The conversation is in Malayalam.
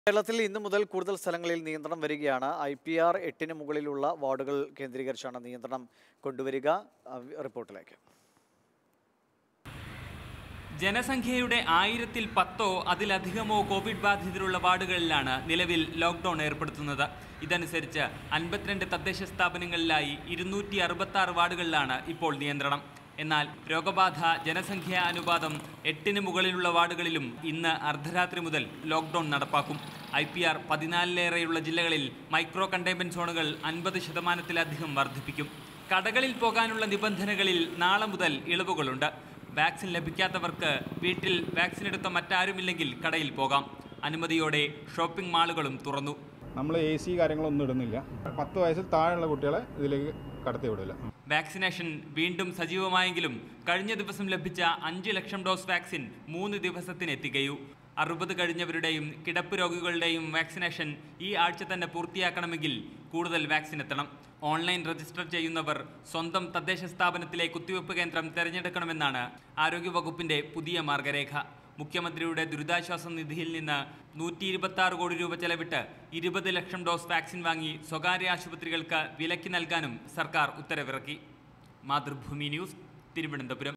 കേരളത്തിൽ ഇന്നു മുതൽ കൂടുതൽ സ്ഥലങ്ങളിൽ നിയന്ത്രണം വരികയാണ് ഐ പി ആർ എട്ടിന് മുകളിലുള്ള വാർഡുകൾ കേന്ദ്രീകരിച്ചാണ് നിയന്ത്രണം കൊണ്ടുവരിക ആ, റിപ്പോർട്ടിലേക്ക് ജനസംഖ്യയുടെ ആയിരത്തിൽ പത്തോ അതിലധികമോ കോവിഡ് ബാധിതരുള്ള വാർഡുകളിലാണ് നിലവിൽ ലോക്ക്ഡൌൺ ഏർപ്പെടുത്തുന്നത് ഇതനുസരിച്ച് അൻപത്തിരണ്ട് തദ്ദേശ സ്ഥാപനങ്ങളിലായി ഇരുന്നൂറ്റി അറുപത്തി ആറ് വാർഡുകളിലാണ് ഇപ്പോൾ നിയന്ത്രണം എന്നാൽ രോഗബാധ ജനസംഖ്യാ അനുപാതം എട്ടിന് മുകളിലുള്ള വാർഡുകളിലും ഇന്ന് അർദ്ധരാത്രി മുതൽ ലോക്ക്ഡൌൺ നടപ്പാക്കും ഐ പി ആർ പതിനാലിലേറെയുള്ള ജില്ലകളിൽ മൈക്രോ കണ്ടെയ്ൻമെന്റ് സോണുകൾ അൻപത് ശതമാനത്തിലധികം വർദ്ധിപ്പിക്കും കടകളിൽ പോകാനുള്ള നിബന്ധനകളിൽ നാളെ മുതൽ ഇളവുകളുണ്ട് വാക്സിൻ ലഭിക്കാത്തവർക്ക് വീട്ടിൽ വാക്സിൻ എടുത്ത മറ്റാരുമില്ലെങ്കിൽ കടയിൽ പോകാം അനുമതിയോടെ ഷോപ്പിംഗ് മാളുകളും തുറന്നു നമ്മൾ എ സി കാര്യങ്ങളൊന്നും ഇടുന്നില്ല പത്ത് വയസ്സിൽ താഴെയുള്ള കുട്ടികളെ ഇതിലേക്ക് കടത്തി വിടില്ല വാക്സിനേഷൻ വീണ്ടും സജീവമായെങ്കിലും കഴിഞ്ഞ ദിവസം ലഭിച്ച അഞ്ച് ലക്ഷം ഡോസ് വാക്സിൻ മൂന്ന് ദിവസത്തിന് എത്തിക്കയു അറുപത് കഴിഞ്ഞവരുടെയും കിടപ്പ് രോഗികളുടെയും വാക്സിനേഷൻ ഈ ആഴ്ച തന്നെ പൂർത്തിയാക്കണമെങ്കിൽ കൂടുതൽ വാക്സിൻ എത്തണം ഓൺലൈൻ രജിസ്റ്റർ ചെയ്യുന്നവർ സ്വന്തം തദ്ദേശ സ്ഥാപനത്തിലെ കുത്തിവയ്പ്പ് കേന്ദ്രം തിരഞ്ഞെടുക്കണമെന്നാണ് ആരോഗ്യവകുപ്പിന്റെ പുതിയ മാർഗരേഖ മുഖ്യമന്ത്രിയുടെ ദുരിതാശ്വാസ നിധിയിൽ നിന്ന് നൂറ്റി ഇരുപത്തി ആറ് കോടി രൂപ ചെലവിട്ട് ഇരുപത് ലക്ഷം ഡോസ് വാക്സിൻ വാങ്ങി സ്വകാര്യ ആശുപത്രികൾക്ക് വിലയ്ക്ക് നൽകാനും സർക്കാർ ഉത്തരവിറക്കി മാതൃഭൂമി ന്യൂസ് തിരുവനന്തപുരം